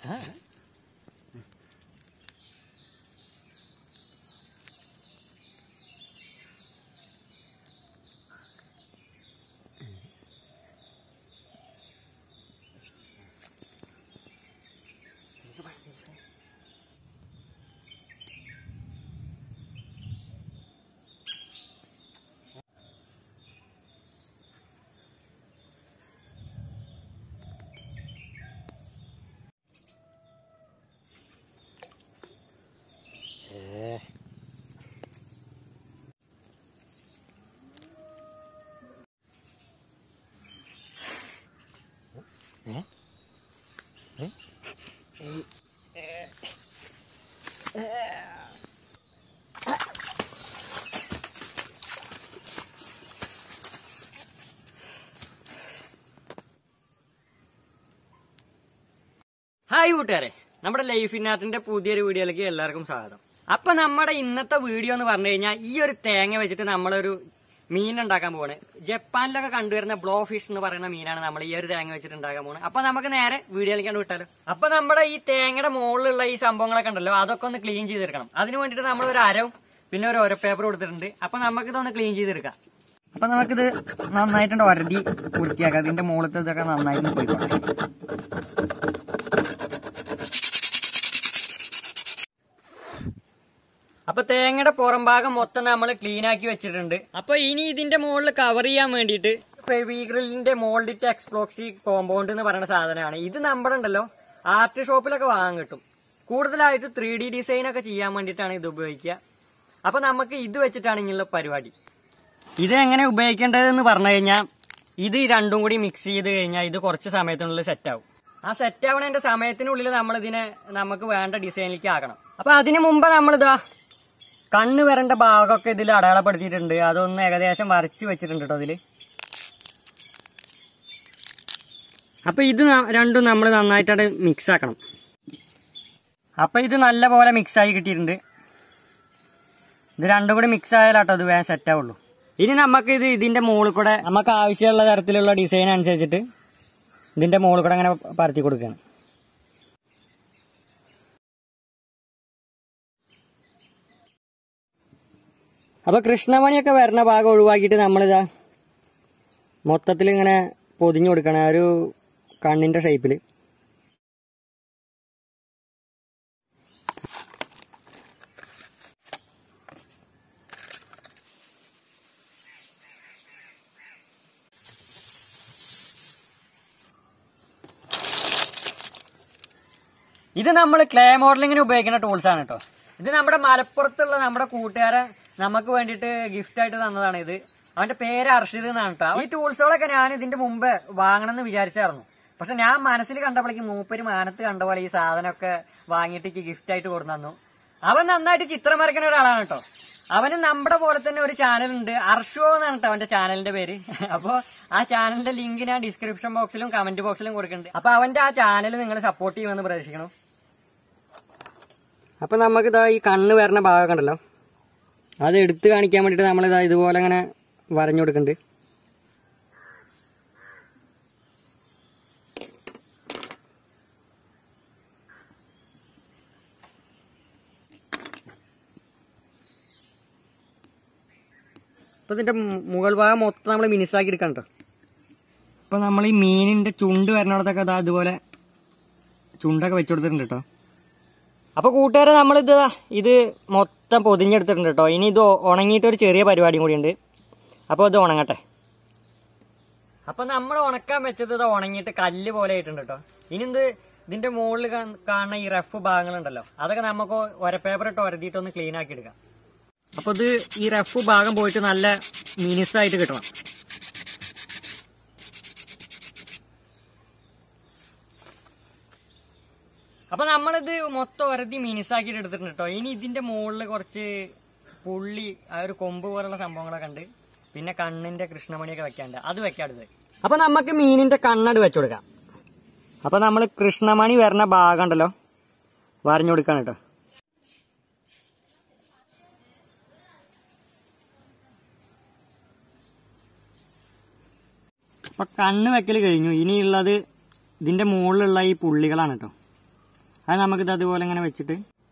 hi കൂട്ടുകാരെ നമ്മുടെ ലൈഫിനകത്തിന്റെ പുതിയൊരു വീഡിയോയിലേക്ക് എല്ലാവർക്കും സ്വാഗതം അപ്പൊ നമ്മുടെ ഇന്നത്തെ വീഡിയോ എന്ന് പറഞ്ഞു കഴിഞ്ഞാൽ ഈ ഒരു തേങ്ങ വെച്ചിട്ട് നമ്മളൊരു മീൻ ഉണ്ടാക്കാൻ പോവാണ് ജപ്പാനിലൊക്കെ കണ്ടുവരുന്ന ബ്ലോ ഫിഷ് എന്ന് പറയുന്ന മീനാണ് നമ്മൾ ഈ ഒരു തേങ്ങ വെച്ചിട്ട് ഉണ്ടാക്കാൻ പോകുന്നത് അപ്പൊ നമുക്ക് നേരെ വീഡിയോയിലേക്കാണ് വിട്ടാലോ അപ്പൊ നമ്മുടെ ഈ തേങ്ങയുടെ മുകളിലുള്ള ഈ സംഭവങ്ങളൊക്കെ ഉണ്ടല്ലോ അതൊക്കെ ഒന്ന് ക്ലീൻ ചെയ്തെടുക്കണം അതിന് വേണ്ടിയിട്ട് നമ്മൾ ഒരു അരവും പിന്നെ ഒരു ഒര പേപ്പർ കൊടുത്തിട്ടുണ്ട് അപ്പൊ നമുക്കിതൊന്ന് ക്ലീൻ ചെയ്തെടുക്കാം അപ്പൊ നമുക്കിത് നന്നായിട്ടുണ്ട് ഒരതി വൃത്തിയാക്കാം അതിന്റെ മുകളിലത്തെ ഇതൊക്കെ നന്നായിട്ട് പോയിക്കോട്ടെ അപ്പൊ തേങ്ങയുടെ പുറം ഭാഗം മൊത്തം നമ്മൾ ക്ലീൻ ആക്കി വെച്ചിട്ടുണ്ട് അപ്പൊ ഇനി ഇതിന്റെ മുകളിൽ കവർ ചെയ്യാൻ വേണ്ടിയിട്ട് ഫെവിഗ്രിലിന്റെ മോൾഡിറ്റ് എക്സ്പ്ലോക്സി കോമ്പൗണ്ട് എന്ന് പറയുന്ന സാധനമാണ് ഇത് നമ്മുടെ ഉണ്ടല്ലോ ആർട്ട് ഷോപ്പിലൊക്കെ വാങ്ങാൻ കിട്ടും കൂടുതലായിട്ട് ത്രീ ഡി ഡിസൈൻ ഒക്കെ ചെയ്യാൻ വേണ്ടിയിട്ടാണ് ഇത് ഉപയോഗിക്കുക അപ്പൊ നമുക്ക് ഇത് വെച്ചിട്ടാണ് ഇങ്ങനെയുള്ള പരിപാടി ഇത് എങ്ങനെ ഉപയോഗിക്കേണ്ടതെന്ന് പറഞ്ഞു കഴിഞ്ഞാൽ ഇത് രണ്ടും കൂടി മിക്സ് ചെയ്ത് കഴിഞ്ഞാൽ ഇത് കുറച്ച് സമയത്തിനുള്ളിൽ സെറ്റ് ആവും ആ സെറ്റ് ആവണതിന്റെ സമയത്തിനുള്ളിൽ നമ്മൾ ഇതിനെ നമുക്ക് വേണ്ട ഡിസൈനിലേക്ക് ആക്കണം അപ്പൊ അതിനു മുമ്പ് നമ്മളിതാ കണ്ണ് വരേണ്ട ഭാഗമൊക്കെ ഇതിൽ അടയാളപ്പെടുത്തിയിട്ടുണ്ട് അതൊന്ന് ഏകദേശം വരച്ച് വെച്ചിട്ടുണ്ട് കേട്ടോ ഇതില് അപ്പൊ ഇത് ന- രണ്ടും നമ്മൾ നന്നായിട്ടത് മിക്സ് ആക്കണം അപ്പൊ ഇത് നല്ല പോലെ മിക്സ് ആയി കിട്ടിയിട്ടുണ്ട് ഇത് രണ്ടും കൂടി മിക്സ് ആയാലാട്ടോ അത് വേഗം സെറ്റ് ആവുള്ളൂ ഇനി നമുക്ക് ഇത് ഇതിന്റെ മുകളിൽ കൂടെ നമുക്ക് ആവശ്യമുള്ള തരത്തിലുള്ള ഡിസൈൻ അനുസരിച്ചിട്ട് ഇതിന്റെ മുകളിൽ കൂടെ അങ്ങനെ പരത്തി കൊടുക്കുകയാണ് അപ്പൊ കൃഷ്ണമണിയൊക്കെ വരുന്ന ഭാഗം ഒഴിവാക്കിയിട്ട് നമ്മളിതാ മൊത്തത്തിൽ ഇങ്ങനെ പൊതിഞ്ഞു കൊടുക്കണം ആ ഒരു കണ്ണിന്റെ ഷേപ്പിൽ ഇത് നമ്മൾ ക്ലേ മോഡലിങ്ങിന് ഉപയോഗിക്കുന്ന ടൂൾസ് ആണ് കേട്ടോ ഇത് നമ്മുടെ മലപ്പുറത്തുള്ള നമ്മുടെ കൂട്ടുകാരൻ നമുക്ക് വേണ്ടിയിട്ട് ഗിഫ്റ്റ് ആയിട്ട് തന്നതാണ് ഇത് അവന്റെ പേര് അർഷിദ് എന്നാണ് കേട്ടോ ഈ ടൂൾസുകളൊക്കെ ഞാൻ ഇതിന്റെ മുമ്പ് വാങ്ങണം എന്ന് വിചാരിച്ചായിരുന്നു പക്ഷെ ഞാൻ മനസ്സിൽ കണ്ടപ്പോഴേക്കും മൂപ്പര് മാനത്ത് കണ്ട പോലെ ഈ സാധനമൊക്കെ വാങ്ങിയിട്ട് ഗിഫ്റ്റ് ആയിട്ട് കൊടുന്നു തന്നു അവൻ നന്നായിട്ട് ചിത്രം വരയ്ക്കുന്ന ഒരാളാണ് കേട്ടോ അവന് നമ്മുടെ പോലെ തന്നെ ഒരു ചാനൽ ഉണ്ട് അർഷോ എന്നാണ് കേട്ടോ അവന്റെ ചാനലിന്റെ പേര് അപ്പൊ ആ ചാനലിന്റെ ലിങ്ക് ഞാൻ ഡിസ്ക്രിപ്ഷൻ ബോക്സിലും കമന്റ് ബോക്സിലും കൊടുക്കുന്നുണ്ട് അപ്പൊ അവന്റെ ആ ചാനൽ നിങ്ങൾ സപ്പോർട്ട് ചെയ്യുമെന്ന് പ്രതീക്ഷിക്കണം അപ്പൊ നമുക്കിതാ ഈ കണ്ണ് വരുന്ന ഭാഗമൊക്കെ ഉണ്ടല്ലോ അത് എടുത്ത് കാണിക്കാൻ വേണ്ടിട്ട് നമ്മളിതാ ഇതുപോലെ അങ്ങനെ വരഞ്ഞു കൊടുക്കുന്നുണ്ട് അപ്പൊ ഇതിന്റെ മു- മുകൾ ഭാഗം മൊത്തം നമ്മൾ മിനിസാക്കി എടുക്കണം കേട്ടോ ഇപ്പൊ നമ്മൾ ഈ മീനിന്റെ ചുണ്ട് വരുന്നിടത്തൊക്കെ അതാ ഇതുപോലെ ചുണ്ടൊക്കെ വെച്ചു കൊടുത്തിട്ടുണ്ട് കേട്ടോ അപ്പൊ കൂട്ടുകാരെ നമ്മളിത് ദാ ഇത് മൊത്തം പൊതിഞ്ഞെടുത്തിട്ടുണ്ട് കേട്ടോ ഇനി ഇത് ഉണങ്ങിയിട്ട് ഒരു ചെറിയ പരിപാടിയും കൂടിയുണ്ട് അപ്പോൾ ഇത് ഉണങ്ങട്ടെ അപ്പൊ നമ്മൾ ഉണക്കാൻ വെച്ചത് ഇത് ഉണങ്ങിയിട്ട് കല്ല് പോലെ ആയിട്ടുണ്ട് കേട്ടോ ഇനി ഇത് ഇതിന്റെ മുകളിൽ കാണുന്ന ഈ റഫ് ഭാഗങ്ങളുണ്ടല്ലോ അതൊക്കെ നമുക്ക് ഒര പേപ്പർ ഇട്ട് ഒരതിയിട്ട് ഒന്ന് ക്ലീൻ ആക്കി എടുക്കാം അപ്പൊ ഇത് ഈ റഫ് ഭാഗം പോയിട്ട് നല്ല മിനിസായിട്ട് കിട്ടണം അപ്പൊ നമ്മളിത് മൊത്തം ഒരതി മിനിസാക്കിയിട്ട് എടുത്തിട്ടുണ്ട് കേട്ടോ ഇനി ഇതിന്റെ മുകളിൽ കുറച്ച് പുള്ളി ആ ഒരു കൊമ്പ് പോലുള്ള സംഭവങ്ങളൊക്കെ ഉണ്ട് പിന്നെ കണ്ണിന്റെ കൃഷ്ണമണിയൊക്കെ വെക്കാണ്ട് അത് വെക്കാടുത് അപ്പൊ നമുക്ക് മീനിന്റെ കണ്ണട് വെച്ചു കൊടുക്കാം അപ്പൊ നമ്മൾ കൃഷ്ണമണി വരുന്ന ഭാഗം ഉണ്ടല്ലോ വരഞ്ഞു കൊടുക്കാണ് കേട്ടോ അപ്പൊ കണ്ണ് വെക്കൽ കഴിഞ്ഞു ഇനിയുള്ളത് ഇതിന്റെ മുകളിലുള്ള ഈ പുള്ളികളാണ് കേട്ടോ അത് നമുക്കിത് അതുപോലെ ഇങ്ങനെ വെച്ചിട്ട്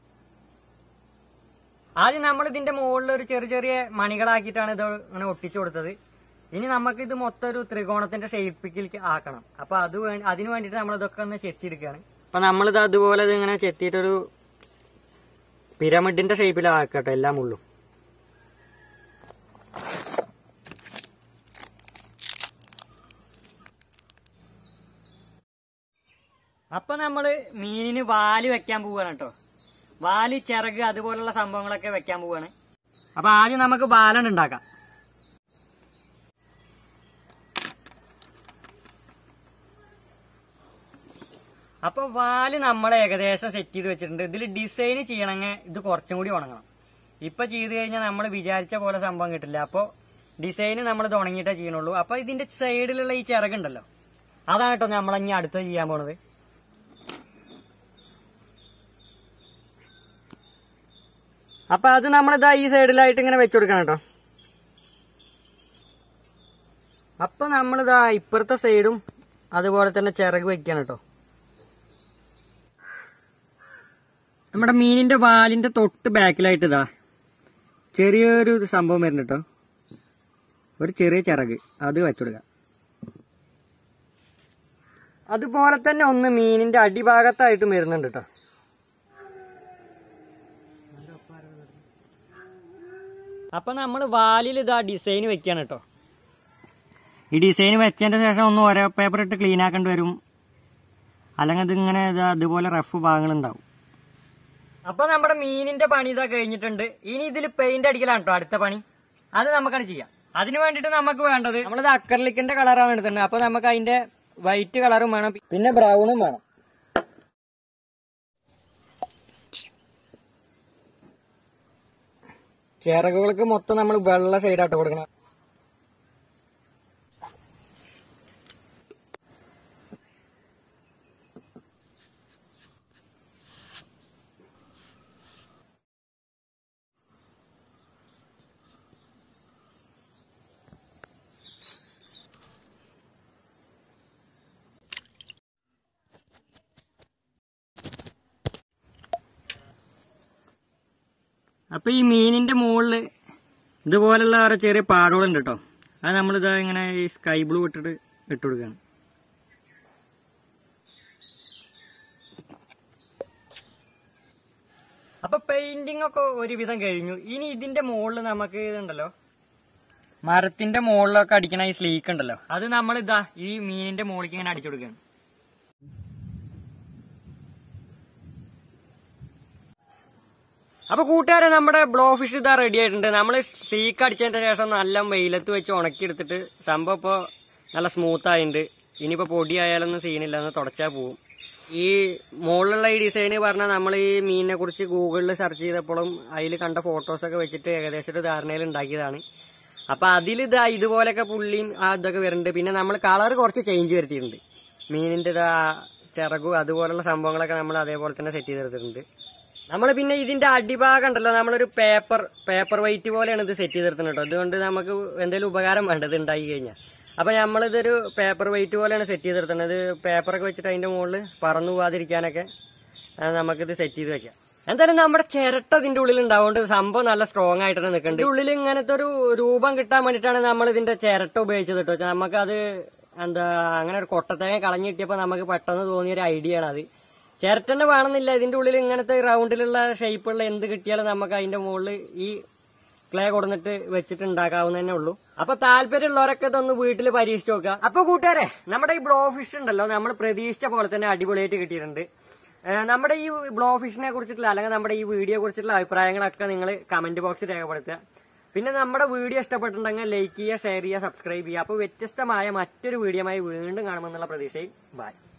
ആദ്യം നമ്മൾ ഇതിന്റെ മുകളിൽ ഒരു ചെറിയ ചെറിയ മണികളാക്കിയിട്ടാണ് ഇത് ഇങ്ങനെ ഒട്ടിച്ചു കൊടുത്തത് ഇനി നമുക്ക് ഇത് മൊത്തം ഒരു ത്രികോണത്തിന്റെ ഷേപ്പിലേക്ക് ആക്കണം അപ്പൊ അത് വേണ്ടി അതിന് വേണ്ടിയിട്ട് നമ്മൾ ഇതൊക്കെ ഒന്ന് ചെത്തിയെടുക്കുകയാണ് അപ്പൊ നമ്മളിത് അതുപോലെ ഇത് ഇങ്ങനെ ചെത്തിയിട്ടൊരു പിരമിഡിന്റെ ഷേപ്പിലാക്കട്ടെ എല്ലാം ഉള്ളു അപ്പൊ നമ്മള് മീനിന് വാല് വെക്കാൻ പോവാണ് കേട്ടോ വാല് ചിറക് അതുപോലുള്ള സംഭവങ്ങളൊക്കെ വെക്കാൻ പോവാണ് അപ്പൊ ആദ്യം നമുക്ക് വാലണ്ട് ഉണ്ടാക്കാം അപ്പൊ വാല് നമ്മൾ ഏകദേശം സെറ്റ് ചെയ്ത് വെച്ചിട്ടുണ്ട് ഇതിൽ ഡിസൈൻ ചെയ്യണമെങ്കിൽ ഇത് കുറച്ചും കൂടി ഉണങ്ങണം ഇപ്പൊ ചെയ്ത് കഴിഞ്ഞാൽ നമ്മൾ വിചാരിച്ച പോലെ സംഭവം കിട്ടില്ല അപ്പൊ ഡിസൈൻ നമ്മൾ ഇത് ഉണങ്ങിയിട്ടേ ചെയ്യണുള്ളൂ അപ്പൊ ഇതിന്റെ സൈഡിലുള്ള ഈ ചിറകുണ്ടല്ലോ അതാണ് കേട്ടോ നമ്മൾ ഇനി അടുത്ത ചെയ്യാൻ പോണത് അപ്പൊ അത് നമ്മളിതാ ഈ സൈഡിലായിട്ട് ഇങ്ങനെ വെച്ചു കൊടുക്കണം കേട്ടോ അപ്പൊ നമ്മളിതാ ഇപ്പുറത്തെ സൈഡും അതുപോലെ തന്നെ ചിറക് വെക്കണം കേട്ടോ നമ്മുടെ മീനിന്റെ വാലിന്റെ തൊട്ട് ബാക്കിലായിട്ട് ഇതാ ചെറിയൊരു സംഭവം വരുന്നുണ്ട് കേട്ടോ ഒരു ചെറിയ ചിറക് അത് വെച്ചുകൊടുക്കാം അതുപോലെ തന്നെ ഒന്ന് മീനിന്റെ അടിഭാഗത്തായിട്ടും വരുന്നുണ്ട് കേട്ടോ അപ്പൊ നമ്മൾ വാലിൽ ഇതാ ഡിസൈൻ വെക്കാണ് കേട്ടോ ഈ ഡിസൈൻ വെച്ചതിന്റെ ശേഷം ഒന്ന് ഓരോ പേപ്പർ ഇട്ട് ക്ലീൻ ആക്കേണ്ടി വരും അല്ലെങ്കിൽ ഇതിങ്ങനെ ഇതാ അതുപോലെ റഫ് ഭാഗങ്ങളുണ്ടാവും അപ്പൊ നമ്മുടെ മീനിന്റെ പണി ഇതാ കഴിഞ്ഞിട്ടുണ്ട് ഇനി ഇതിൽ പെയിന്റ് അടിക്കലാണ് കേട്ടോ അടുത്ത പണി അത് നമുക്കാണ് ചെയ്യാം അതിന് വേണ്ടിട്ട് നമുക്ക് വേണ്ടത് നമ്മളിത് അക്കർലിക്കിന്റെ കളറാണ് എടുക്കുന്നത് അപ്പൊ നമുക്ക് അതിന്റെ വൈറ്റ് കളറും വേണം പിന്നെ ബ്രൗണും വേണം ചിറകുകൾക്ക് മൊത്തം നമ്മൾ വെള്ള സൈഡായിട്ട് കൊടുക്കണം അപ്പൊ ഈ മീനിന്റെ മുകളില് ഇതുപോലുള്ള ഓരോ ചെറിയ പാടുകളുണ്ട് കേട്ടോ അത് നമ്മളിത് ഇങ്ങനെ ഈ സ്കൈ ബ്ലൂ ഇട്ടിട്ട് ഇട്ട് കൊടുക്കുകയാണ് അപ്പൊ പെയിന്റിംഗ് ഒക്കെ ഒരുവിധം കഴിഞ്ഞു ഇനി ഇതിന്റെ മുകളിൽ നമുക്ക് ഇതുണ്ടല്ലോ മരത്തിന്റെ മുകളിലൊക്കെ അടിക്കണ ഈ സ്ലീക്ക് ഉണ്ടല്ലോ അത് നമ്മൾ ഇതാ ഈ മീനിന്റെ മുകളിലേക്ക് ഇങ്ങനെ അടിച്ചു കൊടുക്കുകയാണ് അപ്പൊ കൂട്ടുകാരെ നമ്മുടെ ബ്ലോ ഫിഷ് ഇതാ റെഡി ആയിട്ടുണ്ട് നമ്മൾ സീക്ക് അടിച്ചതിന്റെ ശേഷം നല്ല വെയിലത്ത് വെച്ച് ഉണക്കിയെടുത്തിട്ട് സംഭവം ഇപ്പൊ നല്ല സ്മൂത്ത് ആയിട്ടുണ്ട് ഇനിയിപ്പോ പൊടി ആയാലൊന്നും സീനില്ല എന്ന് തുടച്ചാൽ പോവും ഈ മുകളിലുള്ള ഈ ഡിസൈന് പറഞ്ഞാൽ നമ്മൾ ഈ മീനിനെ കുറിച്ച് ഗൂഗിളിൽ സെർച്ച് ചെയ്തപ്പോഴും അതിൽ കണ്ട ഫോട്ടോസൊക്കെ വെച്ചിട്ട് ഏകദേശം ഒരു ധാരണയിൽ ഉണ്ടാക്കിയതാണ് അപ്പൊ അതിൽ ഇതാ ഇതുപോലൊക്കെ പുള്ളിയും ആ ഇതൊക്കെ വരുന്നുണ്ട് പിന്നെ നമ്മൾ കളർ കുറച്ച് ചേഞ്ച് വരുത്തിയിട്ടുണ്ട് മീനിന്റെ ഇതാ ചിറകും അതുപോലുള്ള സംഭവങ്ങളൊക്കെ നമ്മൾ അതേപോലെ തന്നെ സെറ്റ് ചെയ്തെടുത്തിട്ടുണ്ട് നമ്മൾ പിന്നെ ഇതിന്റെ അടിഭാഗം ഉണ്ടല്ലോ നമ്മളൊരു പേപ്പർ പേപ്പർ വെയിറ്റ് പോലെയാണ് ഇത് സെറ്റ് ചെയ്തെടുത്തത് കേട്ടോ അതുകൊണ്ട് നമുക്ക് എന്തെങ്കിലും ഉപകാരം വേണ്ടത് ഉണ്ടായി കഴിഞ്ഞാൽ അപ്പൊ നമ്മളിതൊരു പേപ്പർ വെയിറ്റ് പോലെയാണ് സെറ്റ് ചെയ്തെടുത്തത് പേപ്പറൊക്കെ വെച്ചിട്ട് അതിന്റെ മുകളിൽ പറന്നു പോകാതിരിക്കാനൊക്കെ ആ, നമുക്കിത് സെറ്റ് ചെയ്ത് വെക്കാം എന്തായാലും നമ്മുടെ ചിരട്ട ഇതിന്റെ ഉള്ളിൽ ഉണ്ടാവുകൊണ്ട് സംഭവം നല്ല സ്ട്രോങ് ആയിട്ടാണ് നിൽക്കുന്നത് ഇതിന്റെ ഉള്ളിൽ ഇങ്ങനത്തെ ഒരു രൂപം കിട്ടാൻ വേണ്ടിയിട്ടാണ് നമ്മൾ ഇതിന്റെ ചിരട്ട ഉപയോഗിച്ചത് കേട്ടോ നമുക്കത് എന്താ അങ്ങനെ ഒരു കൊട്ടത്തേങ്ങ കളഞ്ഞു കിട്ടിയപ്പോൾ നമുക്ക് പെട്ടെന്ന് തോന്നിയ ഒരു ഐഡിയ ആണ് അത് ചിരട്ടന്നെ വേണമെന്നില്ല ഇതിന്റെ ഉള്ളിൽ ഇങ്ങനത്തെ റൗണ്ടിലുള്ള ഷേപ്പുള്ള എന്ത് കിട്ടിയാലും നമുക്ക് അതിന്റെ മുകളിൽ ഈ ക്ലേ കൊടുന്നിട്ട് വെച്ചിട്ട് ഉണ്ടാക്കാവുന്ന തന്നെ ഉള്ളൂ അപ്പൊ താല്പര്യമുള്ളവരൊക്കെ ഇതൊന്ന് വീട്ടിൽ പരീക്ഷിച്ച് നോക്കുക അപ്പൊ കൂട്ടുകാരെ നമ്മുടെ ഈ ബ്ലോ ഫിഷ് ഉണ്ടല്ലോ നമ്മൾ പ്രതീക്ഷിച്ച പോലെ തന്നെ അടിപൊളിയായിട്ട് കിട്ടിയിട്ടുണ്ട് ഏഹ് നമ്മുടെ ഈ ബ്ലോ ഫിഷിനെ കുറിച്ചിട്ടുള്ള അല്ലെങ്കിൽ നമ്മുടെ ഈ വീഡിയോ കുറിച്ചിട്ടുള്ള അഭിപ്രായങ്ങളൊക്കെ നിങ്ങൾ കമന്റ് ബോക്സിൽ രേഖപ്പെടുത്തുക പിന്നെ നമ്മുടെ വീഡിയോ ഇഷ്ടപ്പെട്ടിട്ടുണ്ടെങ്കിൽ ലൈക്ക് ചെയ്യുക ഷെയർ ചെയ്യുക സബ്സ്ക്രൈബ് ചെയ്യുക അപ്പോൾ വ്യത്യസ്തമായ മറ്റൊരു വീഡിയോയുമായി വീണ്ടും കാണുമെന്നുള്ള പ്രതീക്ഷയും ബൈ